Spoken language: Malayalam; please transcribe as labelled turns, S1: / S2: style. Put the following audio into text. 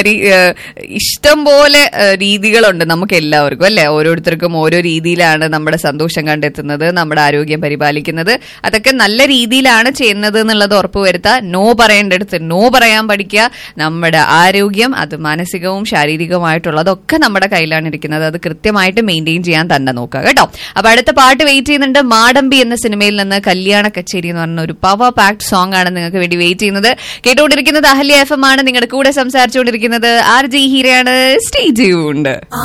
S1: അതേമാതിരി ഏഹ്, ഇഷ്ടം പോലെ ഏഹ്, രീതികളുണ്ട് നമുക്ക് എല്ലാവർക്കും അല്ലെ ഓരോരുത്തർക്കും ഓരോ രീതിയിലാണ് നമ്മുടെ സന്തോഷം കണ്ടെത്തുന്നത് നമ്മുടെ ആരോഗ്യം പരിപാലിക്കുന്നത് അതൊക്കെ നല്ല രീതിയിലാണ് ചെയ്യുന്നത് എന്നുള്ളത് ഉറപ്പുവരുത്തുക നോ പറയേണ്ടടുത്ത് നോ പറയാൻ പഠിക്കുക നമ്മുടെ ആരോഗ്യം അത് മാനസികവും ശാരീരികവുമായിട്ടുള്ളതൊക്കെ നമ്മുടെ കയ്യിലാണ് ഇരിക്കുന്നത് അത് കൃത്യമായിട്ട് മെയിൻറ്റെയിൻ ചെയ്യാൻ തന്നെ നോക്കുക കേട്ടോ അപ്പൊ അടുത്ത പാട്ട് വെയിറ്റ് ചെയ്യുന്നുണ്ട് മാടമ്പി എന്ന സിനിമയിൽ നിന്ന് കല്യാണ കച്ചേരി എന്ന് പറഞ്ഞ ഒരു പവർ പാക്ട് സോങ് ആണ് നിങ്ങൾക്ക് വേണ്ടി വെയിറ്റ് ചെയ്യുന്നത് കേട്ടുകൊണ്ടിരിക്കുന്നത് അഹല്യ എഫ് എം ആണ് നിങ്ങളുടെ കൂടെ സംസാരിച്ചുകൊണ്ടിരിക്കുന്നത് ആർ ജി ഹീരയാണ് സ്റ്റേ ട്യൂൺഡ്